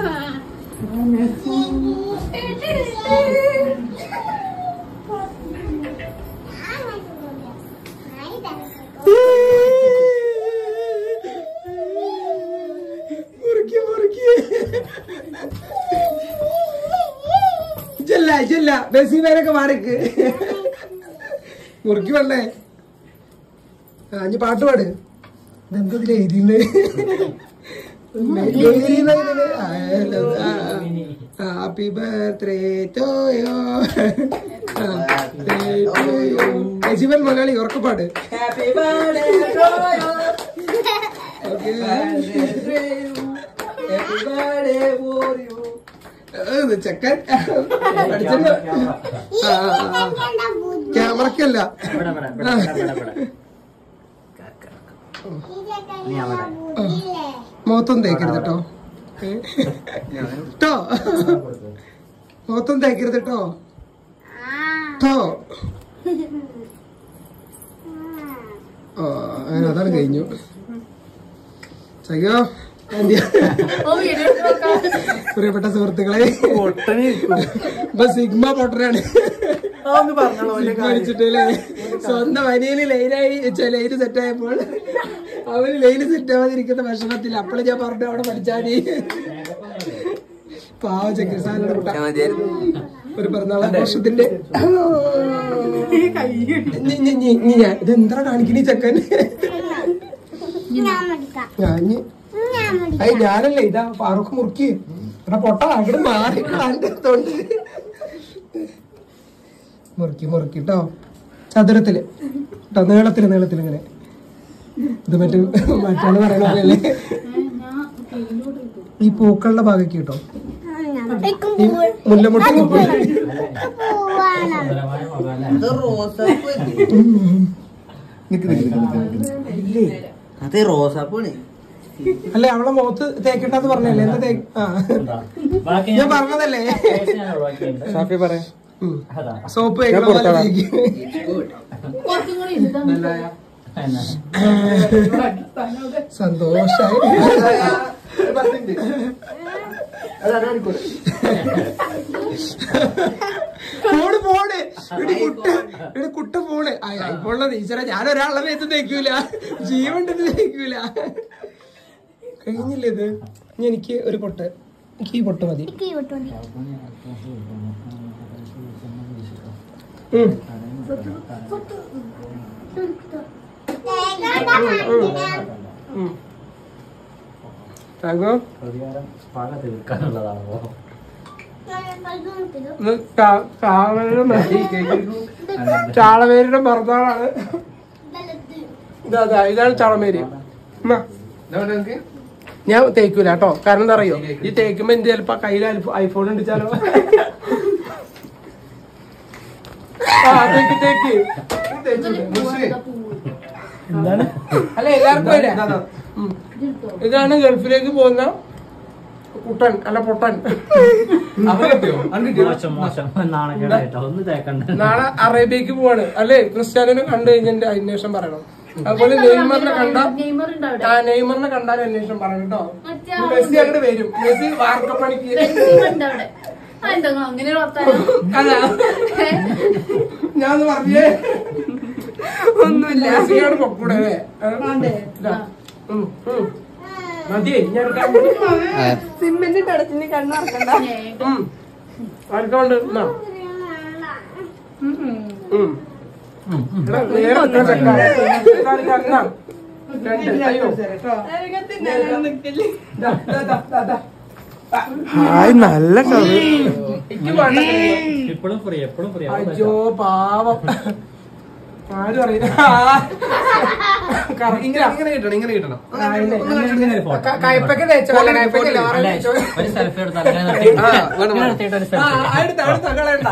മുറുക്കി മുറുക്കി ചെല്ല ചെല്ല ബസീമേനൊക്കെ മാറിക്ക് മുറുക്കി വേണ്ടേ ആ ഇനി പാട്ട് പാട് ഇതെന്തതിൽ എഴുതിണ്ട് ഹാപ്പി ബർത്ത്ഡേ ടു യു ബസീമൻ മലയാളി ഉറക്കപ്പാട് happy birthday to you okay happy birthday for you ചെക്കൻ പഠിച്ചല്ലോ ക്യാമറക്കല്ല ഇവിടെ ഇവിടെ ഇവിടെ ഇവിടെ ഇവിടെ നീ അവിടെ മുഖത്തൊന്നും തേക്കരുത് കേട്ടോ കേട്ടോ മുഖത്തൊന്നും തേക്കരുത് കേട്ടോ കേട്ടോ ഓ അങ്ങനെ അതാണ് കഴിഞ്ഞു സയ്യോ പ്രിയപ്പെട്ട സുഹൃത്തുക്കളെ ഇപ്പൊ സിഗ്മ പൊട്ടനാണ് അതൊന്ന് പറഞ്ഞോളൂ വലിയ സിഗ്മ അടിച്ചിട്ടല്ലേ സ്വന്തം അനിയന് ലൈനായി ലൈന് സെറ്റ് ആയപ്പോൾ അവന് ലൈന് സെറ്റ് ആവാതിരിക്കുന്ന വിഷമത്തിൽ അപ്പോഴും ഞാൻ പറഞ്ഞു അവിടെ പഠിച്ചാൽ മതി പാവ ചക്കരസാനുള്ള കുട്ട ഒരു പിറന്നാളാഘോഷത്തിന്റെ ഇതെന്താ കാണിക്കണീ ചെക്കൻ ഞാൻ അയ്യ ഞാനല്ലേ ഇതാ ഫാറൂഖ് മുറുക്കി എടാ പൊട്ട അങ്ങോട്ട് മാറി കാണിട്ടോണ്ട് മുറുക്കി മുറുക്കി കേട്ടോ ചതുരത്തില് കേട്ടോ നീളത്തില് നീളത്തില് ഇങ്ങനെ ഇത് മറ്റു മറ്റാള് പറയണ പോലെയല്ലേ ഈ പൂക്കളുടെ ഭാഗക്ക് കേട്ടോ ഈ മുല്ലമുട്ടയ്ക്ക് പോയി അത് റോസാപ്പൂ ഇല്ലേ അത് റോസാപ്പൂണ് അല്ലെ അവളെ മുഖത്ത് തേക്കണ്ടെന്ന് പറഞ്ഞല്ലേ എന്താ തേ ആ ബാക്കി ഞാൻ പറഞ്ഞതല്ലേ ഞാൻ ഒഴിവാക്കിയിട്ടുണ്ട് ഷാഫി പറയാം ഉം. അതാ സോപ്പ് തേക്കണ പോലെ തേക്ക്. എന്നാ സന്തോഷായി ഫോണ് ഫോണ് ഇടി കുട്ട ഇടി കുട്ട ഫോണ് ഇപ്പോഴുള്ള ടീച്ചറെ ഞാൻ ഒരാളുടെ മേത്ത് തേക്കൂല ജീവണ്ടത് തേക്കൂല കഴിഞ്ഞില്ലേ ഇത് ഇനി എനിക്ക് ഒരു പൊട്ട് എനിക്ക് ഈ പൊട്ട് മതി ഉം. ഉം. താങ്കോ പ്രതികാരം പക തീർക്കാനുള്ളതാണോ ഇത് ചാ- ചാളവേരുടെ മ- ചാളവേരുടെ ഭർത്താവാണ് ഇതാ അതാ ഇതാണ് ചാളമേരി ഉമ്മ, ഞാൻ തേക്കൂല കേട്ടോ കാരണം എന്താ അറിയോ ഈ തേക്കുമ്പോ എന്റെ ചിലപ്പോ കയ്യിൽ ഐഫോൺ ഉണ്ടിച്ചാലോ ആ തേക്ക് തേക്ക് എന്താണ് അല്ല എല്ലാവർക്കും ഇല്ലേ? ഉം. ഇതാണ് ഗൾഫിലേക്ക് പോകുന്ന കുട്ടൻ അല്ല പൊട്ടൻ മോശം മോശം നാണക്കേടായിട്ടോ ഒന്ന് തേക്കണ്ട നാളെ അറേബ്യക്ക് പോവാണ് അല്ലേ ക്രിസ്ത്യാനിനെ കണ്ടു കഴിഞ്ഞാൽ അന്വേഷണം പറയണം അതുപോലെ നെയ്മറിനെ കണ്ട ആ നെയ്മറിനെ കണ്ടാൽ അന്വേഷണം പറയണം കേട്ടോ മെസ്സി അങ്ങോട്ട് വരും മെസ്സി വാർക്കപ്പണിക്ക് അങ്ങനെ വർത്താനം അല്ല ഞാൻ ഒന്ന് പറഞ്ഞേ ഒന്നുമില്ല മെസ്സിയോട് പൊക്കൂടെ അല്ലേ ഇതാ. ഉം, ഉം. മതിയേ ഞാൻ സിമ്മിന്റെ ടടച്ചിന് കണ്ണറക്കണ്ട ഉം ആർക്കുണ്ട് എന്നാ ഉം എടാ, നേരെ നിന്നാ ചെക്കാ. ഇതാർക്ക് അന്നാ? രണ്ട്. അയ്യോ. ദാ, ദാ, ദാ, ദാ, ദാ. ഹായ് നല്ല കറി എനിക്ക് വേണ്ട ഇപ്പോഴും ഫ്രീ എപ്പോഴും ഫ്രീ അയ്യോ പാവം ആരും അറിയില്ല കറ- ഇങ്ങനെ ഇങ്ങനെ കിട്ടണം ഇങ്ങനെ കിട്ടണം ആ, ഇല്ലേ. ക- കയ്പയ്ക്ക് തേച്ചോ അല്ല കയ്പയ്ക്കില്ല വേറെ തേച്ചോ ഒരു സെൽഫി എടുത്താൽ അങ്ങനെ നിർത്തി- ആ, വേണം, ഇങ്ങനെ വേണം. നിർത്തിയിട്ട് ഒരു ആ, സെൽഫി അടുത്ത അടുത്ത കളയണ്ട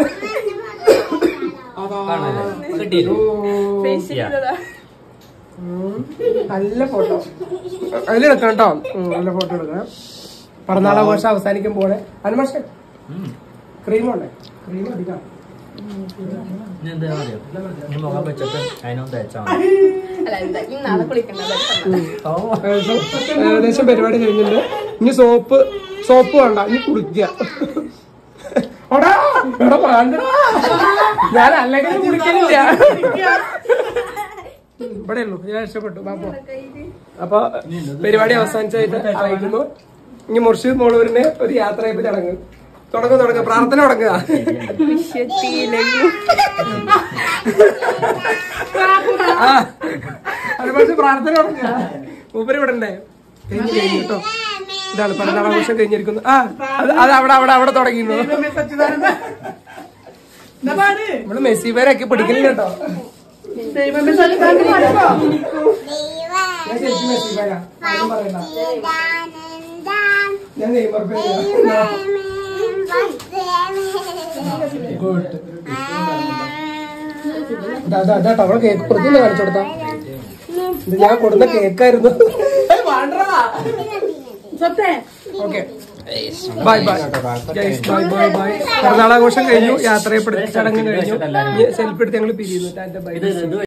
അതാ. കിട്ടിയില്ലേ? ഓ. ഉം. നല്ല ഫോട്ടോ അതിലെടുക്കണം കേട്ടോ ഉം, നല്ല ഫോട്ടോ എടുക്കണം പിറന്നാളാഘോഷം അവസാനിക്കുമ്പോൾ അനുമാഷ ഉം. ക്രീം ഉണ്ടേ ക്രീം അധികം ഇനി എന്താ അറിയോ ഈ മുഖം വെച്ചിട്ട് അതിനൊന്ന് തേച്ചാ മതി അല്ല എന്തായാലും നാളെ കുളിക്കണ്ട ഓ ഏകദേശം ഏകദേശം പരിപാടി കഴിഞ്ഞിട്ടുണ്ട് ഇനി സോപ്പ് സോപ്പ് വേണ്ട ഇനി കുളിക്കുക ഓടാ, എടാ പാണ്ടടാ. ഞാൻ അല്ലെങ്കിൽ കുളിക്കലില്ല ഇവിടെ ഉള്ളൂ ഞാൻ രക്ഷപ്പെട്ടു പാപ്പോ അപ്പൊ പരിപാടി അവസാനിച്ചായിട്ട് അറിയിക്കുന്നു ഇനി മുർഷിദ് മോളൂരിന് ഒരു യാത്രയപ്പ് ചടങ്ങ് തുടങ്ങുക തുടങ്ങുക പ്രാർത്ഥന തുടങ്ങുക ആ അത് പക്ഷെ പ്രാർത്ഥന തുടങ്ങുക മൂപ്പര് ഇവിടെ ഉണ്ടായി കഴിഞ്ഞു കഴിഞ്ഞു കേട്ടോ ഇതാണ് പരതാളാഘോഷം കഴിഞ്ഞിരിക്കുന്നു ആ അത് അത് അവിടെ അവിടെ അവിടെ തുടങ്ങിയിരുന്നു നമ്മള് മെസ്സി പേരൊക്കെ പിടിക്കലില്ല കേട്ടോ ഞാൻ ശരിക്കും മെസ്സി പേരാ ആരും പറയണ്ട ഞാൻ നെയ്മർ പേരാ ഗുഡ് അതാ അതാ അവിടെ കേക്ക് പ്രതിന്ന് കാണിച്ചു കൊടുത്താ ഇത് ഞാൻ കൊടുത്ത കേക്കായിരുന്നു okay bye bye bye bye bye പിറന്നാളാഘോഷം കഴിഞ്ഞു യാത്രയപ്പെടുത്തി ചടങ്ങ് കഴിഞ്ഞു സെൽഫി എടുത്ത് ഞങ്ങൾ പിരിയുന്നു ടാറ്റ ബൈ ഇത് ഇത്